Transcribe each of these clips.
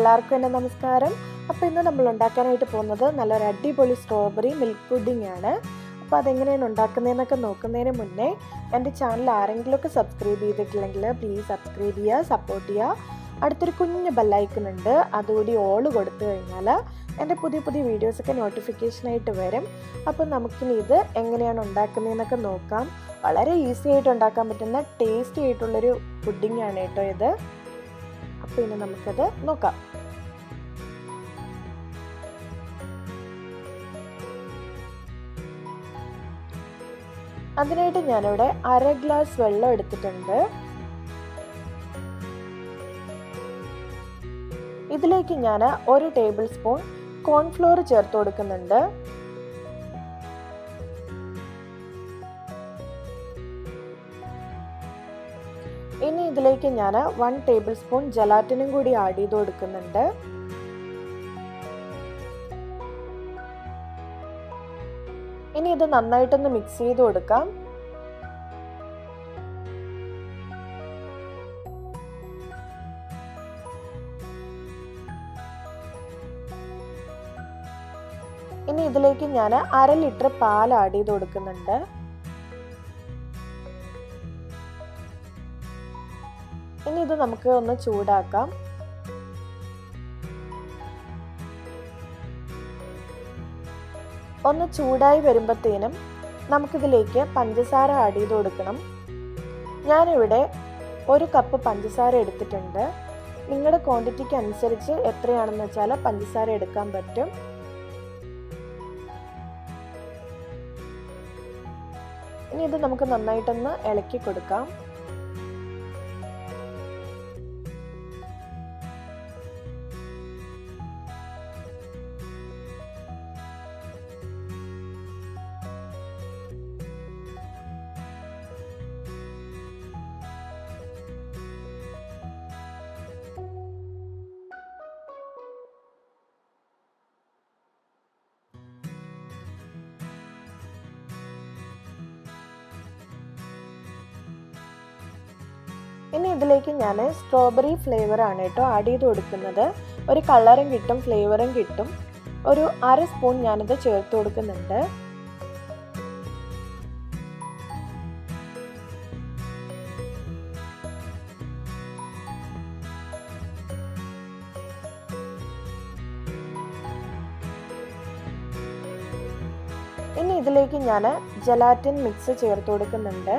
എല്ലാവർക്കും എൻ്റെ നമസ്കാരം അപ്പോൾ ഇന്ന് നമ്മൾ ഉണ്ടാക്കാനായിട്ട് പോകുന്നത് നല്ലൊരു അടിപൊളി സ്ട്രോബെറി മിൽക്ക് പുഡിംഗ് ആണ് അപ്പോൾ അതെങ്ങനെയാണ് ഉണ്ടാക്കുന്നതെന്നൊക്കെ നോക്കുന്നതിന് മുന്നേ എൻ്റെ ചാനൽ ആരെങ്കിലുമൊക്കെ സബ്സ്ക്രൈബ് ചെയ്തിട്ടില്ലെങ്കിൽ പ്ലീസ് സബ്സ്ക്രൈബ് ചെയ്യുക സപ്പോർട്ട് ചെയ്യുക അടുത്തൊരു കുഞ്ഞ് ബെല്ലൈക്കൺ ഉണ്ട് അതുകൂടി ഓൾ കൊടുത്തു കഴിഞ്ഞാൽ എൻ്റെ പുതിയ പുതിയ വീഡിയോസൊക്കെ നോട്ടിഫിക്കേഷനായിട്ട് വരും അപ്പോൾ നമുക്കിനി ഇത് എങ്ങനെയാണ് ഉണ്ടാക്കുന്നതെന്നൊക്കെ നോക്കാം വളരെ ഈസി ആയിട്ട് ഉണ്ടാക്കാൻ പറ്റുന്ന ടേസ്റ്റി ആയിട്ടുള്ളൊരു പുഡിംഗ് ആണ് കേട്ടോ ഇത് അപ്പോൾ ഇനി നമുക്കത് നോക്കാം അതിനായിട്ട് ഞാനിവിടെ അര ഗ്ലാസ് വെള്ളം എടുത്തിട്ടുണ്ട് ഇതിലേക്ക് ഞാൻ ഒരു ടേബിൾ സ്പൂൺ കോൺഫ്ലോർ ചേർത്ത് കൊടുക്കുന്നുണ്ട് ഇനി ഇതിലേക്ക് ഞാൻ വൺ ടേബിൾ സ്പൂൺ ജലാറ്റിനും കൂടി ആഡ് ചെയ്ത് കൊടുക്കുന്നുണ്ട് ഇനി ഇത് നന്നായിട്ടൊന്ന് മിക്സ് ചെയ്ത് കൊടുക്കാം ഇനി ഇതിലേക്ക് ഞാൻ അര ലിറ്റർ പാൽ ആഡ് ചെയ്ത് കൊടുക്കുന്നുണ്ട് ഇനി ഇത് നമുക്ക് ഒന്ന് ചൂടാക്കാം ഒന്ന് ചൂടായി വരുമ്പോഴത്തേനും നമുക്കിതിലേക്ക് പഞ്ചസാര ആഡ് ചെയ്ത് കൊടുക്കണം ഞാനിവിടെ ഒരു കപ്പ് പഞ്ചസാര എടുത്തിട്ടുണ്ട് നിങ്ങളുടെ ക്വാണ്ടിറ്റിക്ക് അനുസരിച്ച് എത്രയാണെന്ന് വെച്ചാൽ പഞ്ചസാര എടുക്കാൻ പറ്റും ഇനി ഇത് നമുക്ക് നന്നായിട്ടൊന്ന് ഇളക്കി കൊടുക്കാം ഇനി ഇതിലേക്ക് ഞാൻ സ്ട്രോബെറി ഫ്ലേവർ ആണ് കേട്ടോ ആഡ് ചെയ്ത് കൊടുക്കുന്നത് ഒരു കളറും കിട്ടും ഫ്ലേവറും കിട്ടും ഒരു അര സ്പൂൺ ഞാനിത് ചേർത്ത് കൊടുക്കുന്നുണ്ട് ഇനി ഇതിലേക്ക് ഞാൻ ജലാറ്റിൻ മിക്സ് ചേർത്ത് കൊടുക്കുന്നുണ്ട്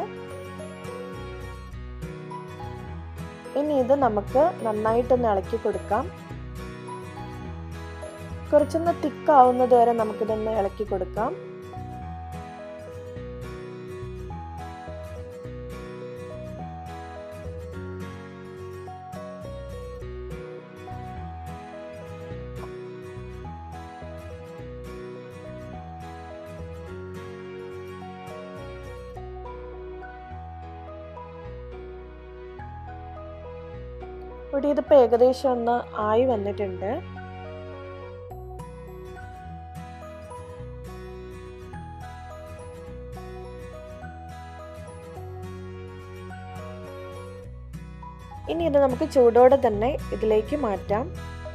ഇനി ഇത് നമുക്ക് നന്നായിട്ടൊന്ന് ഇളക്കി കൊടുക്കാം കുറച്ചൊന്ന് തിക്കാവുന്നത് വരെ നമുക്കിതൊന്ന് ഇളക്കി കൊടുക്കാം ഇവിടെ ഇതിപ്പോൾ ഏകദേശം ഒന്ന് ആയി വന്നിട്ടുണ്ട് ഇനി ഇത് നമുക്ക് ചൂടോടെ തന്നെ ഇതിലേക്ക് മാറ്റാം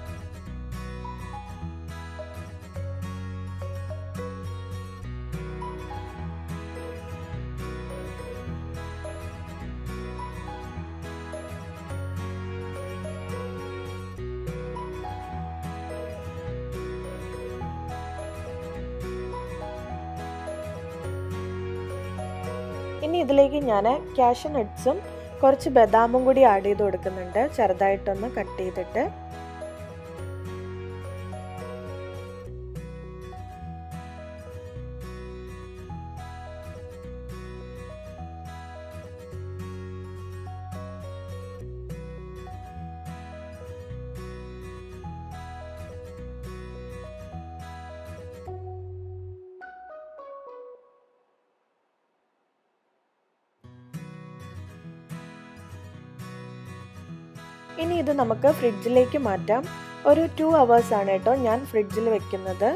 ഇനി ഇതിലേക്ക് ഞാൻ ക്യാഷ് നട്ട്സും കുറച്ച് ബദാമും കൂടി ആഡ് ചെയ്ത് കൊടുക്കുന്നുണ്ട് ചെറുതായിട്ടൊന്ന് കട്ട് ചെയ്തിട്ട് ഇനി ഇത് നമുക്ക് ഫ്രിഡ്ജിലേക്ക് മാറ്റാം ഒരു ടു അവേഴ്സ് ആണ് കേട്ടോ ഞാൻ ഫ്രിഡ്ജിൽ വെക്കുന്നത്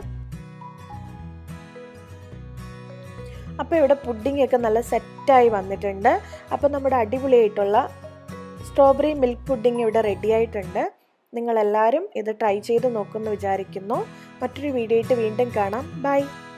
അപ്പോൾ ഇവിടെ പുഡിംഗ് ഒക്കെ നല്ല സെറ്റായി വന്നിട്ടുണ്ട് അപ്പോൾ നമ്മുടെ അടിപൊളിയായിട്ടുള്ള സ്ട്രോബെറി മിൽക്ക് പുഡിംഗ് ഇവിടെ റെഡി ആയിട്ടുണ്ട് നിങ്ങളെല്ലാവരും ഇത് ട്രൈ ചെയ്ത് നോക്കുമെന്ന് വിചാരിക്കുന്നു മറ്റൊരു വീഡിയോ ആയിട്ട് വീണ്ടും കാണാം ബൈ